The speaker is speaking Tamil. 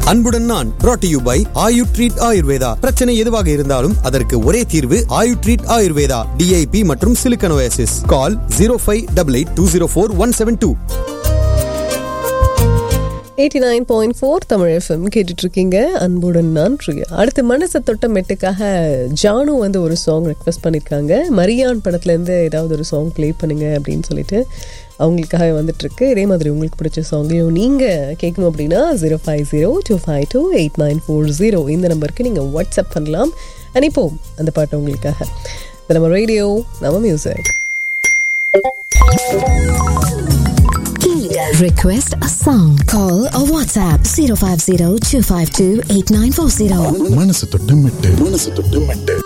அன்புடன் நான் brought to you by Ayu treat Ayurveda பிரச்சனை எதுவாக இருந்தாலும் அதற்கு ஒரே தீர்வு ஆயு ட்ரீட் ஆயுர்வேதா டிஐபி மற்றும் சிலிக்கனோசிஸ் call zero five double eight two zero four one seven two eighty nine point four Tamil FM கேட்டுட்டு இருக்கீங்க அன்புடன் நான் பிரியா அடுத்து மனசை தொட்ட மெட்டுக்காக ஜானு வந்து ஒரு சாங் ரெக்வஸ்ட் பண்ணியிருக்காங்க மரியான் படத்துலேருந்து ஏதாவது ஒரு சாங் ப்ளே பண்ணுங்க அப்படின்னு சொல்லிட்டு அவங்களுக்காக வந்துட்டு இருக்கு இதே மாதிரி உங்களுக்கு பிடிச்ச சாங்கையும் நீங்கள் கேட்கணும் அப்படின்னா zero five zero two five two eight nine four zero இந்த நம்பருக்கு நீங்கள் வாட்ஸ்அப் பண்ணலாம் அனுப்போம் அந்த பாட்டு உங்களுக்காக இது நம்ம ரேடியோ நம்ம music Request a song. Call or WhatsApp 050 252 8940. மனசு தொட்டு மெட்டு மனசு தொட்டு மெட்டு